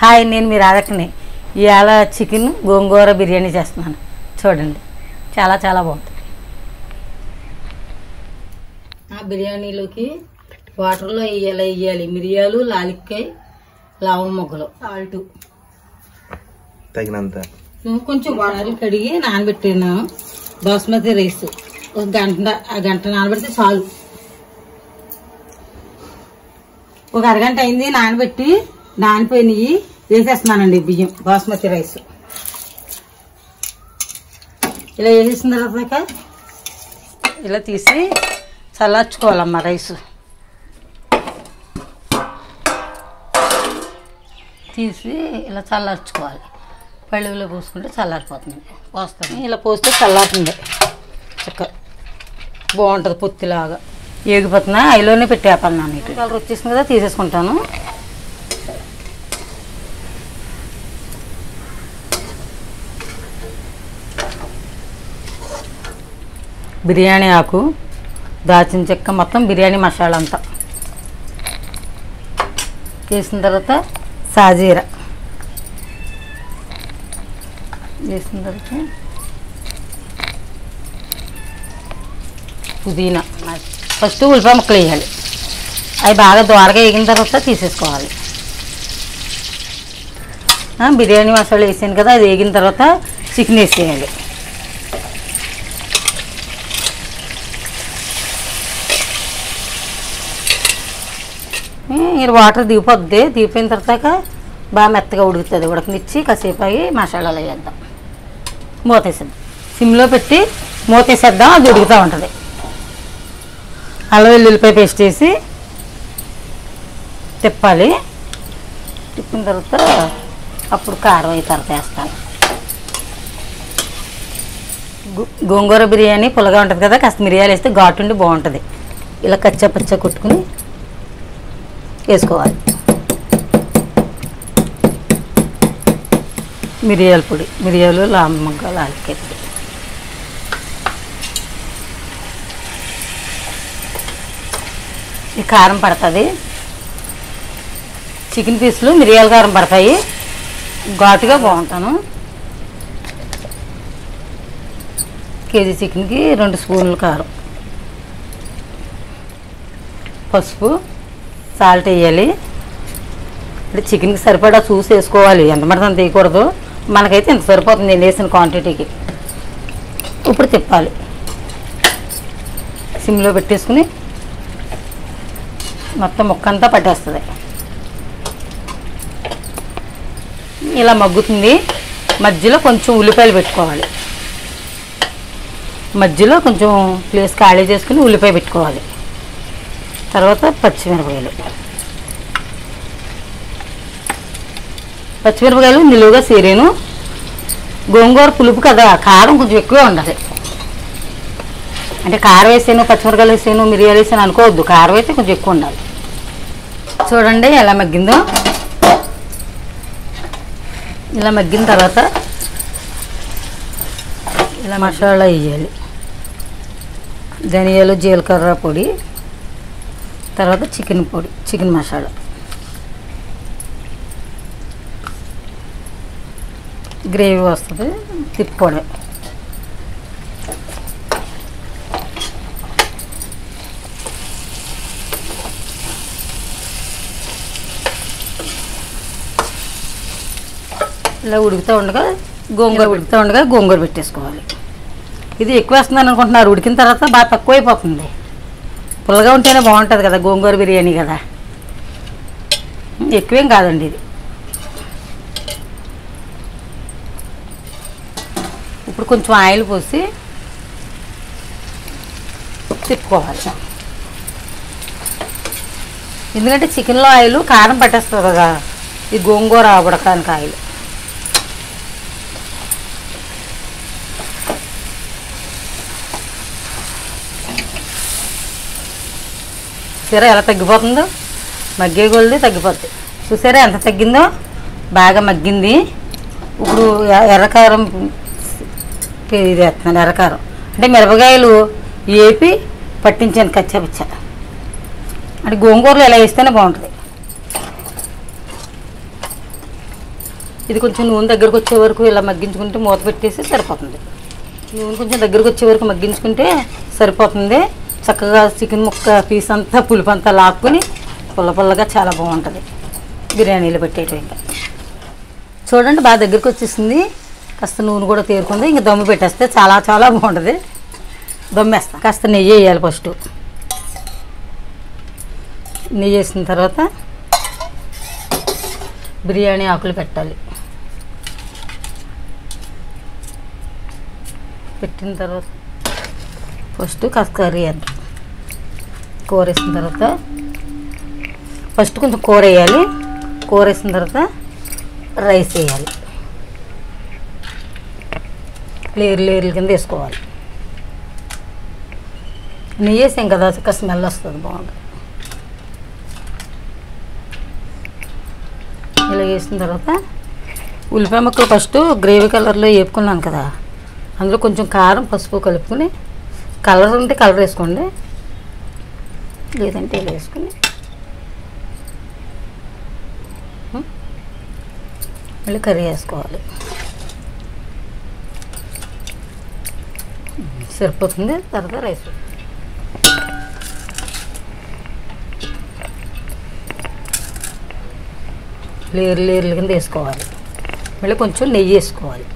Hi నేను మీ రాధక్కని ఇవాళ chicken గోంగూర బిర్యానీ చేస్తున్నాను చూడండి చాలా చాలా బాగుంటుంది ఆ బిర్యానీలోకి వాటర్లో వేయాలి వేయాలి మిరియాలు లాలిక్కాయ లవం మొగ్గలు సాల్ట్ తగినంత కొంచెం వాటర్ కడిగి నానబెట్టాను బాస్మతి రైస్ ఒక గంట ఆ గంట నానబెడితే చాలు ఒక అరగంట అయింది నానబెట్టి నానిపోయినవి వేసేస్తున్నానండి బియ్యం బాస్మతి రైస్ ఇలా వేసేసిన తర్వాత ఇలా తీసి చల్లార్చుకోవాలమ్మా రైస్ తీసి ఇలా చల్లార్చుకోవాలి పళ్ళులో పోసుకుంటే చల్లారిపోతుంది పోస్తాను ఇలా పోస్తే చల్లారుతుంది చక్క బాగుంటుంది పొత్తిలాగా ఏగిపోతున్నా అయిలోనే పెట్టేపాను నాన్న ఇటు కలర్ వచ్చేసింది కదా తీసేసుకుంటాను బిర్యానీ ఆకు దాచిన చెక్క మొత్తం బిర్యానీ మసాలా అంతా వేసిన తర్వాత సాజీర వేసిన తర్వాత పుదీనా ఫస్ట్ ఉల్లిపాయ ముక్కలు వేయాలి అవి బాగా దోరగా వేగిన తర్వాత తీసేసుకోవాలి ఆ, బిర్యానీ మసాలా వేసాను కదా అది వేగిన తర్వాత చికెన్ వేసేయాలి ఇది వాటర్ దిగిపోద్ది దిగిపోయిన తర్వాత బాగా మెత్తగా ఉడుకుతుంది ఉడకనిచ్చి కాసేపు అవి మసాలాలు వేద్దాం మూతేసేద్దాం సిమ్లో పెట్టి మూతేసేద్దాం అది ఉడుకుతూ ఉంటుంది అల్లం వెల్లుల్లిపాయ పేస్ట్ వేసి తిప్పాలి తిప్పిన తర్వాత అప్పుడు కారం అయిన తర్వాత వేస్తాను గు- గోంగూర బిర్యానీ పుల్లగా ఉంటుంది కదా కాస్త మిరియాలు వేస్తే ఘాటు ఉండి బాగుంటుంది ఇలా కచ్చా పచ్చా కొట్టుకుని వేసుకోవాలి మిరియాల పొడి మిరియాలు లామగ్గ లాలికాయ పొడి ఈ కారం పడుతుంది చికెన్ పీసులు మిరియాల కారం పడతాయి ఘాటుగా బాగుంటాను కేజీ చికెన్కి రెండు స్పూన్లు కారం పసుపు సాల్ట్ వేయాలి అంటే చికెన్కి సరిపడా చూసి వేసుకోవాలి ఎంత పడితే అంత వేయకూడదు మనకైతే ఇంత సరిపోతుంది నేను వేసిన క్వాంటిటీకి ఇప్పుడు తిప్పాలి సిమ్లో పెట్టేసుకుని మొత్తం ముక్క అంతా పట్టేస్తుంది ఇలా మగ్గుతుంది మధ్యలో కొంచెం ఉల్లిపాయలు పెట్టుకోవాలి మధ్యలో కొంచెం ప్లేస్ ఖాళీ చేసుకుని ఉల్లిపాయ పెట్టుకోవాలి తర్వాత పచ్చిమిరపకాయలు పచ్చిమిరపకాయలు నిలువుగా సీరేను గోంగూర పులుపు కదా కారం కొంచెం ఎక్కువే ఉండాలి అంటే కారం వేసాను పచ్చిమిరపకాయలు వేసాను మిరియాలు వేసాను అనుకోవద్దు కారం అయితే కొంచెం ఎక్కువ ఉండాలి చూడండి ఎలా మగ్గిందో ఇలా మగ్గిన తర్వాత ఇలా మసాలా వేయాలి ధనియాలు జీలకర్ర పొడి తర్వాత చికెన్ పొడి చికెన్ మసాలా గ్రేవీ వస్తుంది తిప్పుకోవడం ఇలా ఉడుకుతూ ఉండగా గోంగూర ఉడుకుతూ ఉండగా గోంగూర పెట్టేసుకోవాలి ఇది ఎక్కువ వేస్తున్నాను అనుకుంటున్నారు ఉడికిన తర్వాత బాగా తక్కువ అయిపోతుంది పుల్లగా ఉంటేనే బాగుంటుంది కదా గోంగూర బిర్యానీ కదా ఎక్కువేం కాదండి ఇది ఇప్పుడు కొంచెం ఆయిల్ పోసి తిప్పుకోవాలి ఎందుకంటే చికెన్లో ఆయిల్ కారం పట్టేస్తుంది కదా ఈ గోంగూర ఉడకడానికి ఆయిల్ చూసారా ఎలా తగ్గిపోతుందో మగ్గే కొలిది తగ్గిపోద్ది చూసారా ఎంత తగ్గిందో బాగా మగ్గింది ఇప్పుడు ఎ- ఎర్రకారం ఇది వేస్తున్నాను ఎర్రకారం అంటే మిరపకాయలు ఏపి పట్టించాను కచ్చాపిచ్చ అంటే గోంగూరలో ఇలా వేస్తేనే బాగుంటుంది ఇది కొంచెం నూనె దగ్గరకు వచ్చే వరకు ఇలా మగ్గించుకుంటే మూత పెట్టేసి సరిపోతుంది నూనె కొంచెం దగ్గరకు వచ్చే వరకు మగ్గించుకుంటే సరిపోతుంది చక్కగా చికెన్ ముక్క పీస్ అంతా పులుపు అంతా లాక్కుని పుల్ల పుల్లగా చాలా బాగుంటుంది బిర్యానీలో పెట్టేయటం ఇంకా చూడండి బాగా దగ్గరికి వచ్చేసింది కాస్త నూనె కూడా తేరుకుంది ఇంకా దమ్ము పెట్టేస్తే చాలా చాలా బాగుంటుంది దమ్మేస్తా కాస్త నెయ్యి వేయాలి ఫస్ట్ నెయ్యి వేసిన తర్వాత బిర్యానీ ఆకులు పెట్టాలి పెట్టిన తర్వాత ఫస్ట్ కాస్త కర్రీ వేద్దాం కూర వేసిన తర్వాత ఫస్ట్ కొంచెం కూర వేయాలి కూర వేసిన తర్వాత రైస్ వేయాలి లేరు లేరుల కింద వేసుకోవాలి నెయ్యి వేసాం కదా చక్క స్మెల్ వస్తుంది బాగుంటుంది ఇలా వేసిన తర్వాత ఉల్లిపాయ ముక్కలు ఫస్ట్ గ్రేవీ కలర్లో వేపుకున్నాను కదా అందులో కొంచెం కారం పసుపు కలుపుకొని కలర్ ఉంటే కలర్ వేసుకోండి లేదంటే ఇలా వేసుకుని ఉం? మళ్ళీ కర్రీ వేసుకోవాలి ఉం, సరిపోతుంది తర్వాత రైస్ లేరు లేర్ల కింద వేసుకోవాలి మళ్ళీ కొంచెం నెయ్యి వేసుకోవాలి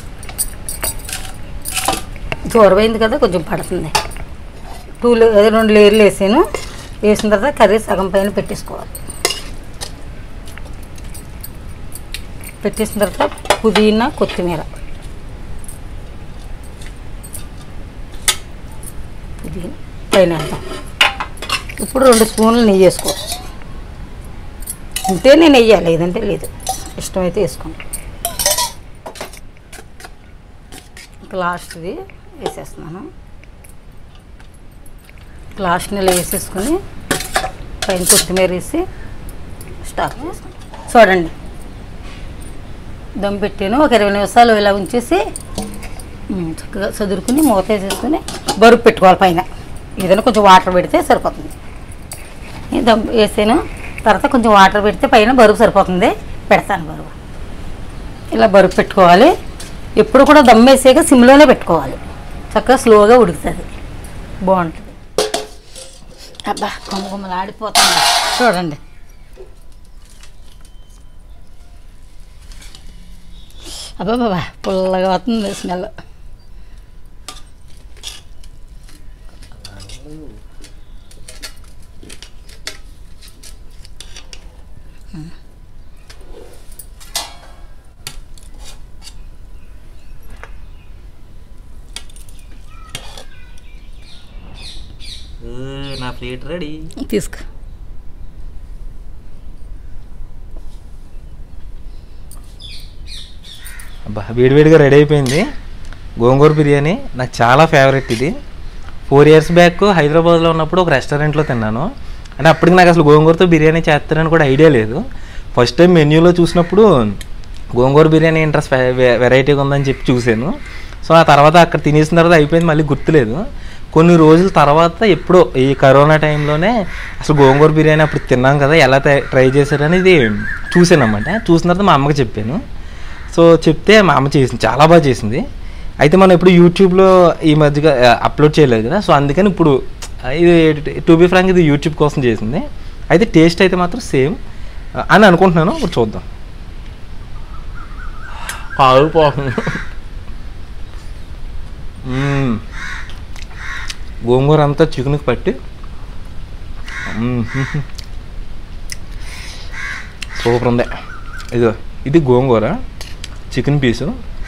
చూరమైంది కదా కొంచెం పడుతుంది టూ లే అదే రెండు లేయర్లు వేసాను వేసిన తర్వాత కర్రీ సగం పైన పెట్టేసుకోవాలి పెట్టేసిన తర్వాత పుదీనా కొత్తిమీర పుదీనా పైన వేద్దాం ఇప్పుడు రెండు స్పూన్లు నెయ్యి వేసుకో ఉంటే నేను వేయాలి లేదంటే లేదు ఇష్టమైతే వేసుకోండి ఇంకా లాస్ట్ది వేసేస్తున్నాను లాస్ట్ నెల వేసేసుకొని పైన కొత్తిమీర వేసి స్టార్ట్ చేసుకుంటాం చూడండి దమ్ పెట్టాను ఒక ఇరవై నిమిషాలు ఇలా ఉంచేసి ఉమ్, చక్కగా చదురుకుని మూత వేసేసుకుని బరువు పెట్టుకోవాలి పైన ఏదైనా కొంచెం వాటర్ పెడితే సరిపోతుంది ఈ దమ్ వేసాను తర్వాత కొంచెం వాటర్ పెడితే పైన బరువు సరిపోతుంది పెడతాను బరువు ఇలా బరువు పెట్టుకోవాలి ఎప్పుడు కూడా దమ్ వేసాక సిమ్లోనే పెట్టుకోవాలి చక్కగా స్లోగా ఉడుకుతుంది బాగుంటుంది అబ్బా కొమ్మ కొమ్మలు ఆడిపోతుంది చూడండి అబ్బా బాబా పుల్లగా వస్తుంది స్మెల్ నా ప్లేట్ రెడీ తీసుకో అబ్బా వేడివేడిగా రెడీ అయిపోయింది గోంగూర బిర్యానీ నాకు చాలా ఫేవరెట్ ఇది ఫోర్ ఇయర్స్ బ్యాక్ హైదరాబాద్లో ఉన్నప్పుడు ఒక రెస్టారెంట్లో తిన్నాను అంటే అప్పటికి నాకు అసలు గోంగూరతో బిర్యానీ చేస్తారని కూడా ఐడియా లేదు ఫస్ట్ టైం మెన్యూలో చూసినప్పుడు గోంగూర బిర్యానీ ఇంట్రెస్ట్ వెరైటీగా ఉందని చెప్పి చూశాను సో ఆ తర్వాత అక్కడ తినేసిన తర్వాత అయిపోయింది మళ్ళీ గుర్తులేదు కొన్ని రోజుల తర్వాత ఎప్పుడో ఈ కరోనా టైంలోనే అసలు గోంగూర బిర్యానీ అప్పుడు తిన్నాం కదా ఎలా ట్రై చేశారు అనేది చూశాను అన్నమాట చూసిన తర్వాత మా అమ్మకి చెప్పాను సో చెప్తే మా అమ్మ చేసింది చాలా బాగా చేసింది అయితే మనం ఇప్పుడు యూట్యూబ్లో ఈ మధ్యగా అప్లోడ్ చేయలేదు కదా సో అందుకని ఇప్పుడు ఆ, ఇది టు బి ఫ్రాంక్ ఇది యూట్యూబ్ కోసం చేసింది అయితే టేస్ట్ అయితే మాత్రం సేమ్ అని అనుకుంటున్నాను ఇప్పుడు చూద్దాం కాలిపోతుంది మ్మ్. గోంగూర అంతా చికెన్కి పట్టి మ్మ్. సూపర్ ఉంది ఇదిగో ఇది గోంగూర చికెన్ పీసు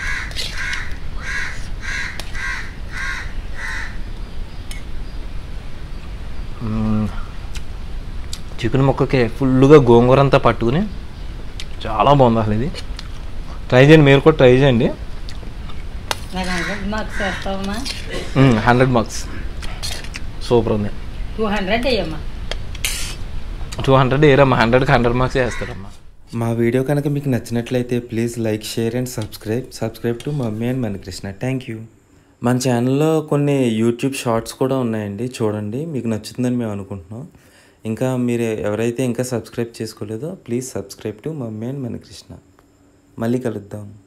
మ్మ్. చికెన్ ముక్కకి ఫుల్గా గోంగూర అంతా పట్టుకుని చాలా బాగుంది అసలు ఇది ట్రై చేయండి మీరు కూడా ట్రై చేయండి నాకు హండ్రెడ్ మార్క్స్ వేస్తావమ్మా హండ్రెడ్ మార్క్స్ సూపర్ ఉంది టూ హండ్రెడ్ అయ్యమ్మా టూ హండ్రెడ్ ఏరమ్మా హండ్రెడ్కి హండ్రెడ్ మార్క్స్ వేస్తారమ్మా మా వీడియో కనుక మీకు నచ్చినట్లయితే please like share and subscribe subscribe to mummy and Manikrishna thank you మన ఛానల్లో కొన్ని యూట్యూబ్ షార్ట్స్ కూడా ఉన్నాయండి చూడండి మీకు నచ్చుతుందని మేము అనుకుంటున్నాం ఇంకా మీరు ఎవరైతే ఇంకా సబ్స్క్రైబ్ చేసుకోలేదో please subscribe to mummy and Manikrishna మళ్ళీ కలుద్దాం